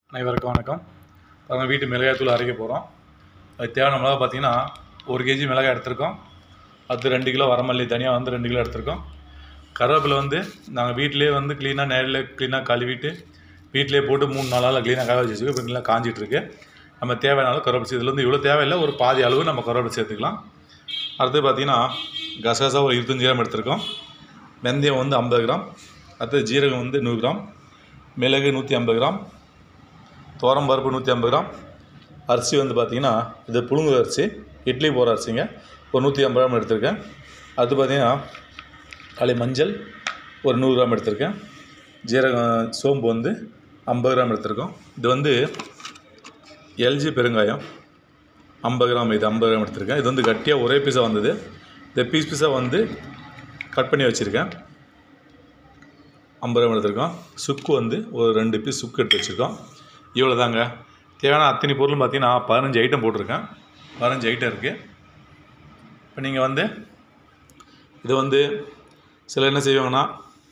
அனைவருக்கும் வணக்கம் பாருங்க வீட்டு மிளகாய்த்தூள் அரைக்க போகிறோம் அது தேவையான மிளகா பார்த்தீங்கன்னா ஒரு கேஜி மிளகாய் எடுத்திருக்கோம் அது ரெண்டு கிலோ வரமல்லி தனியாக வந்து ரெண்டு கிலோ எடுத்திருக்கோம் கருவேப்பிலை வந்து நாங்கள் வீட்டிலேயே வந்து க்ளீனாக நேரில் க்ளீனாக கழுவிட்டு வீட்டிலேயே போட்டு மூணு நாளால் க்ளீனாக காய வச்சு வச்சுக்கோ இப்போ க்ளீனாக காஞ்சிட்டு இருக்கு நம்ம தேவையான அளவு கருவேப்பிலை இதில் வந்து இவ்வளோ தேவையில்லை ஒரு பாதி அளவு நம்ம கருவேப்பிலை சேர்த்துக்கலாம் அடுத்து பார்த்தீங்கன்னா கசகசா ஒரு இருபத்தஞ்சி கிராம் எடுத்திருக்கோம் வெந்தயம் வந்து ஐம்பது கிராம் அடுத்து ஜீரகம் வந்து நூறு கிராம் மிளகு நூற்றி ஐம்பது கிராம் துவரம் பருப்பு நூற்றி ஐம்பது கிராம் அரிசி வந்து பார்த்திங்கன்னா இது புழுங்கு அரிசி இட்லி போகிற அரிசிங்க ஒரு நூற்றி ஐம்பது கிராம் எடுத்திருக்கேன் அடுத்து பார்த்திங்கன்னா களி மஞ்சள் ஒரு நூறு கிராம் எடுத்திருக்கேன் ஜீரகம் சோம்பு வந்து ஐம்பது கிராம் எடுத்திருக்கோம் இது வந்து எல்ஜி பெருங்காயம் ஐம்பது கிராம் இது ஐம்பது கிராம் எடுத்திருக்கேன் இது வந்து கட்டியாக ஒரே பீஸாக வந்தது இந்த பீஸ் பீஸாக வந்து கட் பண்ணி வச்சுருக்கேன் ஐம்பது கிராம் எடுத்திருக்கோம் சுக்கு வந்து ஒரு ரெண்டு பீஸ் சுக்கு எடுத்து வச்சுருக்கோம் இவ்வளோ தாங்க தேவையான அத்தனை பொருளும் பார்த்தீங்கன்னா பதினஞ்சு ஐட்டம் போட்டிருக்கேன் பதினஞ்சு ஐட்டம் இருக்குது இப்போ நீங்கள் வந்து இது வந்து சிலர் என்ன செய்வாங்கன்னா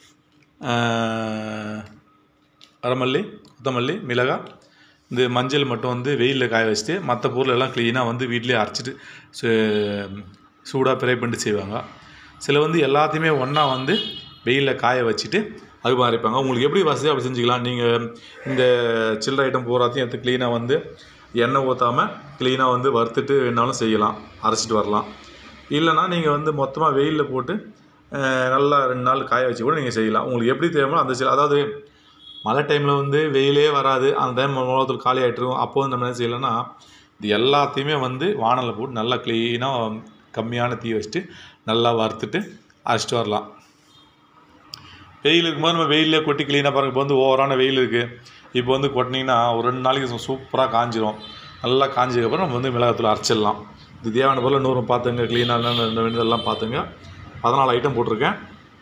ஆஹ், அரமல்லி கொத்தமல்லி மிளகாய் இந்த மஞ்சள் மட்டும் வந்து வெயிலில் காய வச்சுட்டு மற்ற பொருள் எல்லாம் க்ளீனாக வந்து வீட்டிலேயே அரைச்சிட்டு சு- சூடாக ஃப்ரை பண்ணிட்டு செய்வாங்க சில வந்து எல்லாத்தையுமே ஒன்றா வந்து வெயிலில் காய வச்சுட்டு அது மாதிரி அரைப்பாங்க உங்களுக்கு எப்படி வசதியாக அப்படி செஞ்சுக்கலாம் நீங்கள் இந்த சில்லற ஐட்டம் பூராத்தையும் எடுத்து க்ளீனாக வந்து எண்ணெய் ஊற்றாமல் க்ளீனாக வந்து வறுத்துட்டு வேணாலும் செய்யலாம் அரைச்சிட்டு வரலாம் இல்லைன்னா நீங்கள் வந்து மொத்தமாக வெயிலில் போட்டு அஹ், நல்லா ரெண்டு நாள் காய வச்சு கூட நீங்கள் செய்யலாம் உங்களுக்கு எப்படி தேவையோ அந்த சில அதாவது மழை டைமில் வந்து வெயிலே வராது அந்த டைம் மிளகாத்தூள் காலி ஆகிட்டுருக்கும் அப்போ வந்து நம்ம என்ன செய்யலாம்னா இது எல்லாத்தையுமே வந்து வானலில் போட்டு நல்லா க்ளீனாக கம்மியான தீ வச்சுட்டு நல்லா வறுத்துட்டு அரைச்சிட்டு வரலாம் வெயில் இருக்கும்போது நம்ம வெயிலே கொட்டி க்ளீனாக பாருங்க இப்போ வந்து ஓவரான வெயில் இருக்குது இப்போ வந்து கொட்டினீங்கன்னா ஒரு ரெண்டு நாளைக்கு சூப்பராக காஞ்சிரும் நல்லா காஞ்சதுக்கப்புறம் நம்ம வந்து மிளகாத்தூள் அரைச்சிடலாம் இது தேவையான பொருள் நூறு பார்த்துங்க க்ளீனாக இந்த வேண்டியதெல்லாம் பார்த்துங்க பதினாலு ஐட்டம் போட்டிருக்கேன்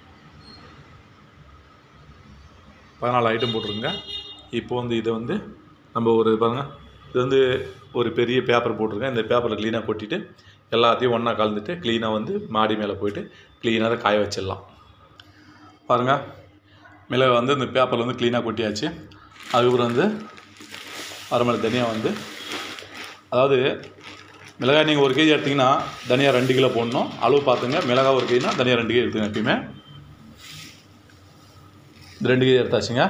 பதினாலு ஐட்டம் போட்டிருங்க இப்போ வந்து இதை வந்து நம்ம ஒரு பாருங்கள் இது வந்து ஒரு பெரிய பேப்பர் போட்டிருக்கேன் இந்த பேப்பரில் க்ளீனாக கொட்டிட்டு எல்லாத்தையும் ஒன்றா கலந்துட்டு க்ளீனாக வந்து மாடி மேலே போயிட்டு க்ளீனாக அதை காய வச்சிடலாம் பாருங்கள் மிளகு வந்து இந்த பேப்பரில் வந்து க்ளீனாக கொட்டியாச்சு அதுக்கப்புறம் வந்து அரைமலை தனியாக வந்து அதாவது மிளகாய் நீங்கள் ஒரு கேஜி எடுத்திங்கன்னா தனியாக ரெண்டு கிலோ போடணும் அளவு பார்த்துங்க மிளகாய் ஒரு கேஜினா தனியாக ரெண்டு கேஜி எடுத்துங்க எப்பயுமே இது ரெண்டு கேஜி எடுத்தாச்சுங்க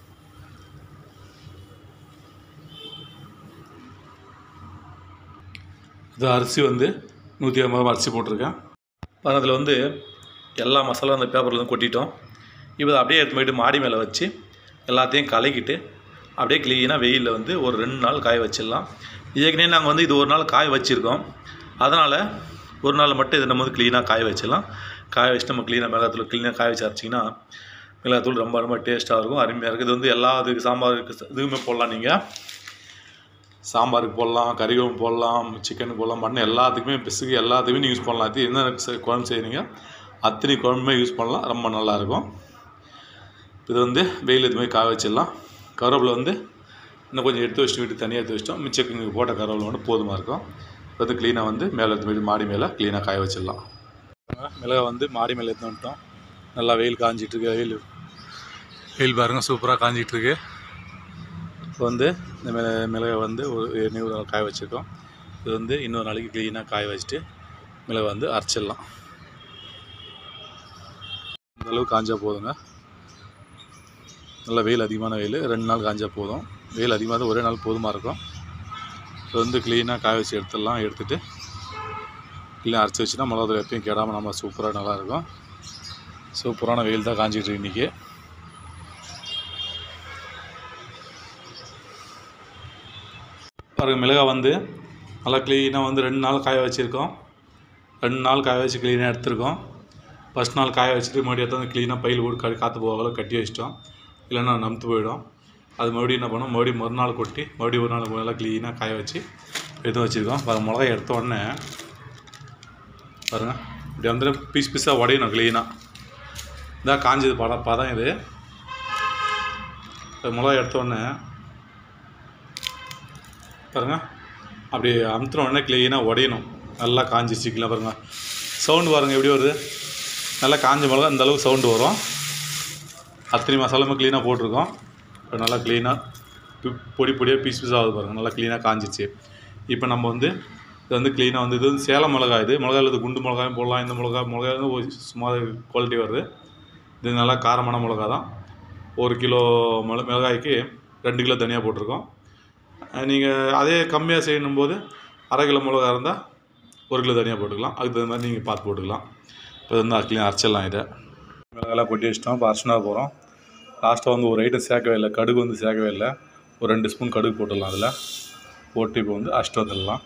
இது அரிசி வந்து நூற்றி ஐம்பது கிராம் அரிசி போட்டிருக்கேன் அதில் வந்து எல்லா மசாலா அந்த பேப்பரில் வந்து கொட்டிட்டோம் இப்போ அதை அப்படியே எடுத்து போயிட்டு மாடி மேலே வச்சு எல்லாத்தையும் கலக்கிட்டு அப்படியே க்ளீனாக வெயிலில் வந்து ஒரு ரெண்டு நாள் காய வச்சிடலாம் ஏற்கனவே நாங்கள் வந்து இது ஒரு நாள் காய வச்சுருக்கோம் அதனால் ஒரு நாள் மட்டும் இதை நம்ம வந்து க்ளீனாக காய வச்சிடலாம் காய வச்சுட்டு நம்ம க்ளீனாக மிளகாத்தூள் க்ளீனாக காய வச்சு அரைச்சிங்கன்னா மிளகாத்தூள் ரொம்ப ரொம்ப டேஸ்ட்டாக இருக்கும் அருமையாக இருக்குது இது வந்து எல்லா இதுக்கு சாம்பாருக்கு இதுவுமே போடலாம் நீங்கள் சாம்பாருக்கு போடலாம் கறி குழம்பு போடலாம் சிக்கனுக்கு போடலாம் மட்டன் எல்லாத்துக்குமே பிசுக்கு எல்லாத்துக்குமே நீங்கள் யூஸ் பண்ணலாம் அது என்ன செ- குழம்பு செய்கிறீங்க அத்தனை குழம்புமே யூஸ் பண்ணலாம் ரொம்ப நல்லாயிருக்கும் இது வந்து வெயில் இது மாதிரி காய வச்சிடலாம் கருவேப்பிலை வந்து இன்னும் கொஞ்சம் எடுத்து வச்சுட்டு வீட்டு தனியாக எடுத்து வச்சிட்டோம் மிச்சம் இங்கே போட்ட கருவேப்பிலை மட்டும் போதுமாக இருக்கும் இப்போ வந்து க்ளீனாக வந்து மேலே எடுத்து போயிட்டு மாடி மேலே க்ளீனாக காய வச்சிடலாம் மிளகா வந்து மாடி மேலே எடுத்து வந்துட்டோம் நல்லா வெயில் காஞ்சிட்டு இருக்கு வெயில் வெயில் பாருங்கள் சூப்பராக காஞ்சிட்டு இருக்கு இப்போ வந்து இந்த மிள மிளகை வந்து ஒரு நூறு நாள் காய வச்சுருக்கோம் இது வந்து இன்னொரு நாளைக்கு க்ளீனாக காய வச்சுட்டு மிளகை வந்து அரைச்சிடலாம் இந்த அளவு காஞ்சா போதுங்க நல்ல வெயில் அதிகமான வெயில் ரெண்டு நாள் காஞ்சா போதும் வெயில் அதிகமாக இருந்தால் ஒரே நாள் போதுமாக இருக்கும் இது வந்து க்ளீனாக காய வச்சு எடுத்துடலாம் எடுத்துட்டு க்ளீனாக அரைச்சி வச்சுன்னா மிளகாத்தூள் எப்பயும் கெடாமல் நம்ம சூப்பராக நல்லாயிருக்கும் சூப்பரான வெயில் தான் காஞ்சிட்டு இருக்கு இன்றைக்கி பாருங்க மிளகாய் வந்து நல்லா க்ளீனாக வந்து ரெண்டு நாள் காய வச்சுருக்கோம் ரெண்டு நாள் காய வச்சு க்ளீனாக எடுத்திருக்கோம் ஃபஸ்ட் நாள் காய வச்சுட்டு மறுபடியும் எடுத்து வந்து க்ளீனாக பையில் போட்டு கா காற்று போகாத கட்டி வச்சிட்டோம் இல்லைன்னா நமுத்து போயிடும் அது மறுபடியும் என்ன பண்ணோம் மறுபடியும் மறுநாள் கொட்டி மறுபடியும் ஒரு நாள் நல்லா க்ளீனாக காய வச்சு எடுத்து வச்சுருக்கோம் பாருங்க மிளகாய் எடுத்த உடனே பாருங்கள் இப்படி வந்து பீஸ் பீஸாக உடையணும் க்ளீனாக இதான் காஞ்சது படம் பதம் இது இப்போ மிளகாய் எடுத்த உடனே பாருங்க அப்படி அமுத்துன உடனே க்ளீனாக உடையணும் நல்லா காஞ்சிச்சு கீழே பாருங்க சவுண்டு பாருங்கள் எப்படி வருது நல்லா காஞ்ச மிளகா இந்த அளவுக்கு சவுண்டு வரும் அத்தனை மசாலாமே க்ளீனாக போட்டிருக்கோம் இப்போ நல்லா க்ளீனாக பி- பொடி பொடியாக பீஸ் பீஸ் ஆகுது பாருங்கள் நல்லா க்ளீனாக காஞ்சிச்சு இப்போ நம்ம வந்து இது வந்து க்ளீனாக வந்து இது வந்து சேலம் மிளகாய் இது மிளகாயில் இது குண்டு மிளகாயும் போடலாம் இந்த மிளகா மிளகாய் வந்து ஒரு சுமார் குவாலிட்டி வருது இது நல்லா காரமான மிளகா தான் ஒரு கிலோ மிள மிளகாய்க்கு ரெண்டு கிலோ தனியாக போட்டிருக்கோம் நீங்கள் அதே கம்மியாக செய்யணும் போது அரை கிலோ மிளகா இருந்தால் ஒரு கிலோ தனியாக போட்டுக்கலாம் அதுக்கு தகுந்த மாதிரி நீங்கள் பார்த்து போட்டுக்கலாம் இப்போ வந்து அக்கிலையும் அரைச்சிடலாம் இதை மிளகாலாம் கொட்டி வச்சிட்டோம் இப்போ அரைச்சினா போகிறோம் லாஸ்ட்டாக வந்து ஒரு ஐட்டம் சேர்க்கவே இல்லை கடுகு வந்து சேர்க்கவே இல்லை ஒரு ரெண்டு ஸ்பூன் கடுகு போட்டுடலாம் அதில் போட்டு இப்போ வந்து அரைச்சிட்டு வந்துடலாம்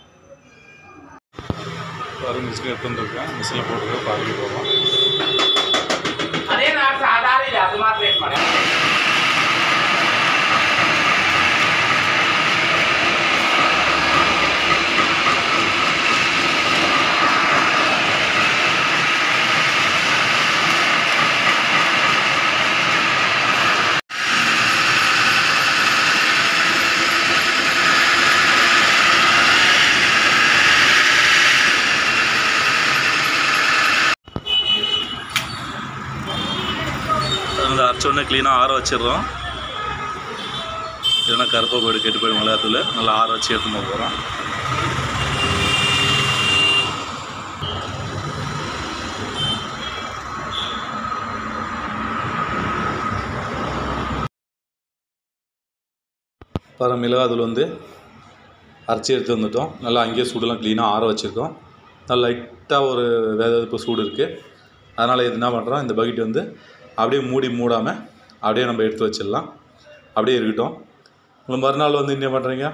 அரை மிஷின் எடுத்து வந்துருக்கேன் மிஷினில் போட்டுருக்கேன் இப்போ அரைக்க போகிறோம் ಅದೇ ನಾಟ್ ಸಾಧಾರಣ ಇದೆ ಅದು ಮಾತ್ರ ರೇಟ್ ಮಾಡಿ அந்த அரைச்ச உடனே க்ளீனாக ஆற வச்சிடுறோம் இல்லைன்னா கருப்பாக போய்டு கெட்டு போய்டும் மிளகாத்தூள் நல்லா ஆற வச்சு எடுத்துன்னு போக போகிறோம் பாருங்க மிளகாத்தூள் வந்து அரைச்சி எடுத்து வந்துட்டோம் நல்லா அங்கேயே சூடெல்லாம் க்ளீனாக ஆற வச்சுருக்கோம் நல்லா லைட்டாக ஒரு வேதப்பு சூடு இருக்குது அதனால் இது என்ன பண்ணுறோம் இந்த பக்கெட் வந்து அப்படியே மூடி மூடாமல் அப்படியே நம்ம எடுத்து வச்சிடலாம் அப்படியே இருக்கட்டும் உங்களுக்கு மறுநாள் வந்து என்ன பண்ணுறீங்க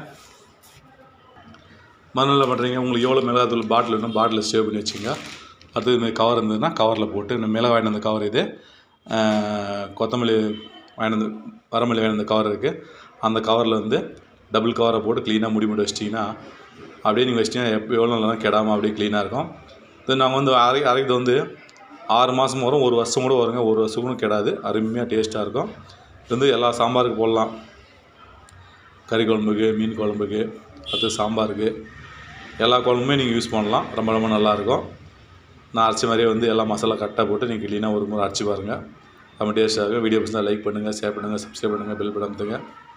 மறுநாள் பண்ணுறீங்க உங்களுக்கு எவ்வளோ மிளகாத்தூள் பாட்டில் வேணும் பாட்டிலில் சேவ் பண்ணி வச்சுங்க அது இதுமாதிரி கவர் இருந்ததுன்னா கவரில் போட்டு இந்த மிளகா வாங்கிட்டு வந்த கவர் இது ஆஹ், கொத்தமல்லி வாங்கிட்டு வந்து வரமல்லி வாங்கிட்டு வந்த கவர் இருக்குது அந்த கவரில் வந்து டபுள் கவரை போட்டு க்ளீனாக முடி மூடி வச்சிட்டிங்கன்னா அப்படியே நீங்கள் வச்சிட்டிங்கன்னா எப்போ எவ்வளோ நல்லா கெடாமல் அப்படியே க்ளீனாக இருக்கும் இது நாங்கள் வந்து அரை அரைக்கிறது வந்து ஆறு மாதம் வரும் ஒரு வருஷம் கூட வருங்க ஒரு வருஷம் கூட கெடாது அருமையாக டேஸ்ட்டாக இருக்கும் இது வந்து எல்லா சாம்பாருக்கு போடலாம் கறி குழம்புக்கு மீன் குழம்புக்கு அடுத்து சாம்பாருக்கு எல்லா குழம்புமே நீங்கள் யூஸ் பண்ணலாம் ரொம்ப ரொம்ப நல்லாயிருக்கும் நான் அரைச்ச மாதிரியே வந்து எல்லா மசாலா கரெக்டாக போட்டு நீங்கள் க்ளீனாக ஒரு முறை அரைச்சி பாருங்கள் நம்ம டேஸ்ட்டாக இருக்கும் வீடியோ பிடிச்சா லைக் பண்ணுங்கள் ஷேர் பண்ணுங்கள் சப்ஸ்கிரைப் பண்ணுங்கள் பெல் பட்டன் அமுத்துங்க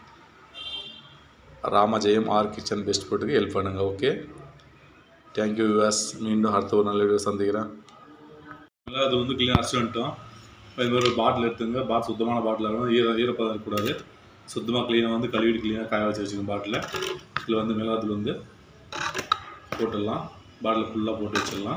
ராமஜெயம் ஆர் கிச்சன் பெஸ்ட் போட்டுக்கு ஹெல்ப் பண்ணுங்கள் ஓகே தேங்க்யூ யூஎஸ் மீண்டும் அடுத்த ஒரு நல்ல வீடியோ சந்திக்கிறேன் அது வந்து க்ளீனாக அரைச்சி வந்துட்டோம் இப்போ இது மாதிரி ஒரு பாட்டில் எடுத்துங்க பாட்டில் சுத்தமான பாட்டில் இருக்கணும் ஈர ஈரப்பதம் இருக்கக்கூடாது சுத்தமாக க்ளீனாக வந்து கழுவிட்டு க்ளீனாக காய வச்சு வச்சுக்கணும் பாட்டில் இதில் வந்து மிளகாத்தூள் வந்து போட்டுடலாம் பாட்டில் ஃபுல்லாக போட்டு வச்சிடலாம்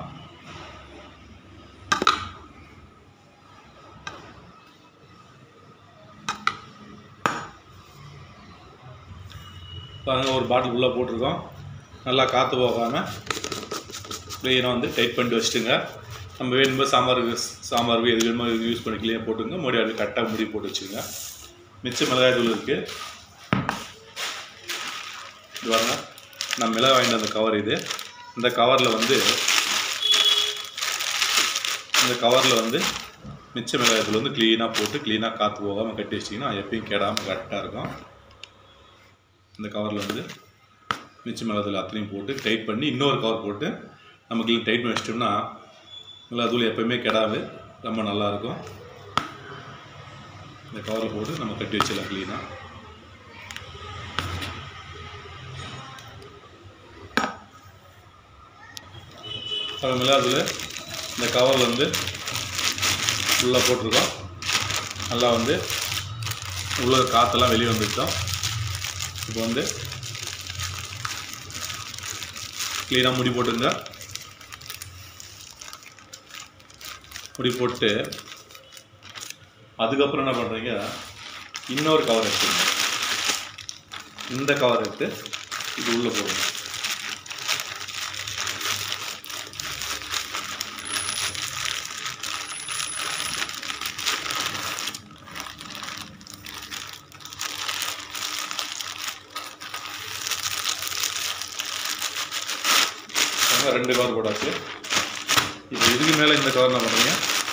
பாருங்க ஒரு பாட்டில் ஃபுல்லாக போட்டிருக்கோம் நல்லா காற்று போகாமல் க்ளீனாக வந்து டைட் பண்ணிட்டு வச்சுட்டுங்க நம்ம வேணும்போது சாம்பாருக்கு சாம்பாருக்கு எது வேணுமோ இது யூஸ் பண்ணி க்ளீனாக போட்டுங்க முடி அப்படியே கரெக்டாக முடி போட்டு வச்சுங்க மிச்ச மிளகாய் தூள் இருக்குது இது பாருங்க நான் மிளகாய் வாங்கிட்டு வந்த கவர் இது இந்த கவரில் வந்து இந்த கவரில் வந்து மிச்ச மிளகாய் தூள் வந்து க்ளீனாக போட்டு க்ளீனாக காற்று போகாமல் கட்டி வச்சிங்கன்னா எப்பயும் கெடாமல் கரெக்டாக இருக்கும் இந்த கவரில் வந்து மிச்ச மிளகாத்தூள் அத்தனையும் போட்டு டைட் பண்ணி இன்னொரு கவர் போட்டு நமக்கு டைட் பண்ணி வச்சிட்டோம்னா மிளகாத்தூள் எப்போயுமே கெடாது ரொம்ப நல்லாயிருக்கும் இந்த கவரில் போட்டு நம்ம கட்டி வச்சிடலாம் க்ளீனாக அது மிளகாத்தூள் இந்த கவரில் வந்து ஃபுல்லாக போட்டிருக்கோம் நல்லா வந்து உள்ள காற்றெல்லாம் வெளியே வந்துட்டோம் இப்போ வந்து க்ளீனாக முடி போட்டுங்க முடி போட்டு அதுக்கப்புறம் என்ன பண்ணுறீங்க இன்னொரு கவர் எடுத்துங்க இந்த கவர் எடுத்து இது உள்ளே போடுங்க அப்புறம் ரெண்டு கவர் போட்டாச்சு இப்போ இதுக்கு மேலே இந்த கவர் என்ன பண்ணுறீங்க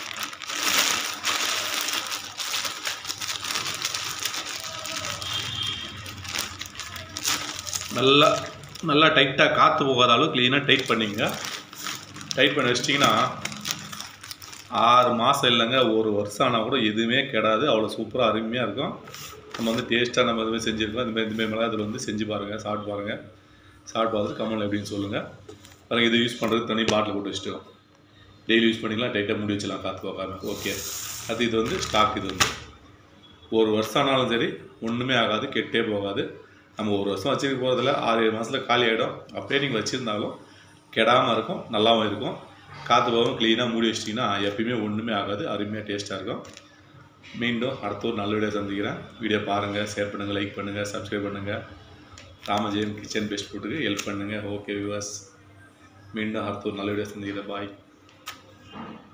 நல்லா நல்லா டைட்டாக காற்று போகாத அளவு க்ளீனாக டைட் பண்ணிங்க டைட் பண்ணி வச்சிட்டிங்கன்னா ஆறு மாதம் இல்லைங்க ஒரு வருஷம் ஆனால் கூட எதுவுமே கெடாது அவ்வளோ சூப்பராக அருமையாக இருக்கும் நம்ம வந்து டேஸ்ட்டாக நம்ம இதுமாதிரி செஞ்சுருக்கோம் இந்த மாதிரி இந்த மாதிரி மிளகாத்தூள் வந்து செஞ்சு பாருங்கள் சாப்பிட்டு பாருங்கள் சாப்பிட்டு பார்த்துட்டு கமெண்ட் எப்படின்னு சொல்லுங்கள் பாருங்கள் இது யூஸ் பண்ணுறது தனி பாட்டில் போட்டு வச்சுட்டோம் டெய்லி யூஸ் பண்ணிக்கலாம் டைட்டாக மூடி வச்சிடலாம் காற்று போகாமல் ஓகே அது இது வந்து ஸ்டாக் இது வந்து ஒரு வருஷம் ஆனாலும் சரி ஒன்றுமே ஆகாது கெட்டே போகாது நம்ம ஒரு வருஷம் வச்சுக்க போகிறதில்ல ஆறு ஏழு மாதத்தில் காலி ஆகிடும் அப்படியே நீங்கள் வச்சுருந்தாலும் கெடாமல் இருக்கும் நல்லாவும் இருக்கும் காற்று போகாமல் க்ளீனாக மூடி வச்சிட்டிங்கன்னா எப்பயுமே ஒன்றுமே ஆகாது அருமையாக டேஸ்ட்டாக இருக்கும் மீண்டும் அடுத்த ஒரு நல்ல வீடியோ சந்திக்கிறேன் வீடியோ பாருங்கள் ஷேர் பண்ணுங்கள் லைக் பண்ணுங்கள் சப்ஸ்கிரைப் பண்ணுங்கள் ராமஜெயம் கிச்சன் பெஸ்ட் ஃபுட்டுக்கு ஹெல்ப் பண்ணுங்கள் ஓகே வியூவர்ஸ் மீண்டும் அடுத்த ஒரு நல்ல வீடியோ சந்திக்கிறேன் பாய்